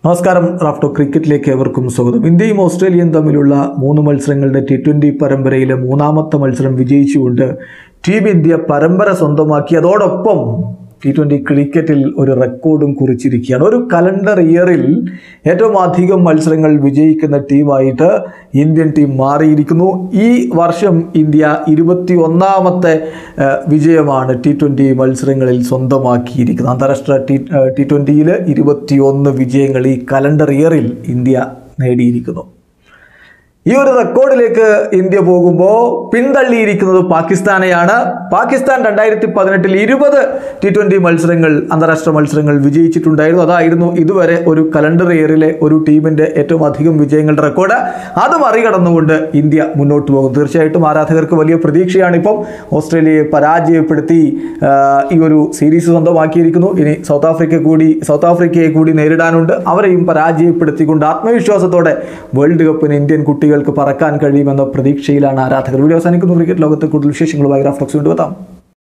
നമസ്കാരം റാഫ്റ്റോ ക്രിക്കറ്റിലേക്ക് ഏവർക്കും സ്വാഗതം ഇന്ത്യയും ഓസ്ട്രേലിയയും തമ്മിലുള്ള മൂന്ന് മത്സരങ്ങളുടെ ടി ട്വൻ്റി പരമ്പരയിലെ മൂന്നാമത്തെ മത്സരം വിജയിച്ചുകൊണ്ട് ടീം ഇന്ത്യ പരമ്പര സ്വന്തമാക്കി അതോടൊപ്പം ടി ട്വൻ്റി ക്രിക്കറ്റിൽ ഒരു റെക്കോർഡും കുറിച്ചിരിക്കുകയാണ് ഒരു കലണ്ടർ ഇയറിൽ ഏറ്റവും അധികം മത്സരങ്ങൾ വിജയിക്കുന്ന ടീമായിട്ട് ഇന്ത്യൻ ടീം മാറിയിരിക്കുന്നു ഈ വർഷം ഇന്ത്യ ഇരുപത്തി ഒന്നാമത്തെ വിജയമാണ് ടി ട്വൻ്റി മത്സരങ്ങളിൽ സ്വന്തമാക്കിയിരിക്കുന്നത് അന്താരാഷ്ട്ര ടി ടി ട്വൻ്റിയിൽ ഇരുപത്തി ഒന്ന് വിജയങ്ങൾ ഈ കലണ്ടർ ഇയറിൽ ഇന്ത്യ നേടിയിരിക്കുന്നു ഈ ഒരു റെക്കോർഡിലേക്ക് ഇന്ത്യ പോകുമ്പോൾ പിന്തള്ളിയിരിക്കുന്നത് പാകിസ്ഥാനെയാണ് പാകിസ്ഥാൻ രണ്ടായിരത്തി പതിനെട്ടിൽ ഇരുപത് ടി ട്വൻ്റി മത്സരങ്ങൾ അന്താരാഷ്ട്ര മത്സരങ്ങൾ വിജയിച്ചിട്ടുണ്ടായിരുന്നു അതായിരുന്നു ഇതുവരെ ഒരു കലണ്ടർ ഇയറിലെ ഒരു ടീമിൻ്റെ ഏറ്റവും അധികം വിജയങ്ങളുടെ റെക്കോർഡ് അത് മറികടന്നുകൊണ്ട് ഇന്ത്യ മുന്നോട്ട് പോകും തീർച്ചയായിട്ടും ആരാധകർക്ക് വലിയ പ്രതീക്ഷയാണ് ഇപ്പം ഓസ്ട്രേലിയയെ പരാജയപ്പെടുത്തി ആ, ഈ ഒരു സീരീസ് സ്വന്തമാക്കിയിരിക്കുന്നു ഇനി സൗത്ത് ആഫ്രിക്ക കൂടി സൗത്ത് ആഫ്രിക്കയെ കൂടി നേരിടാനുണ്ട് അവരെയും പരാജയപ്പെടുത്തിക്കൊണ്ട് ആത്മവിശ്വാസത്തോടെ വേൾഡ് കപ്പിന് ഇന്ത്യൻ കുട്ടികൾക്ക് പറക്കാൻ കഴിയുമെന്ന പ്രതീക്ഷയിലാണ് ആരാധകർ വീഡിയോ അവസാനിക്കുന്നു ക്രിക്കറ്റ് ലോകത്തെ കൂടുതൽ വിശേഷങ്ങളുമായി ഗ്രാഫ്റ്റോക്സ് കൊണ്ടുവെത്താം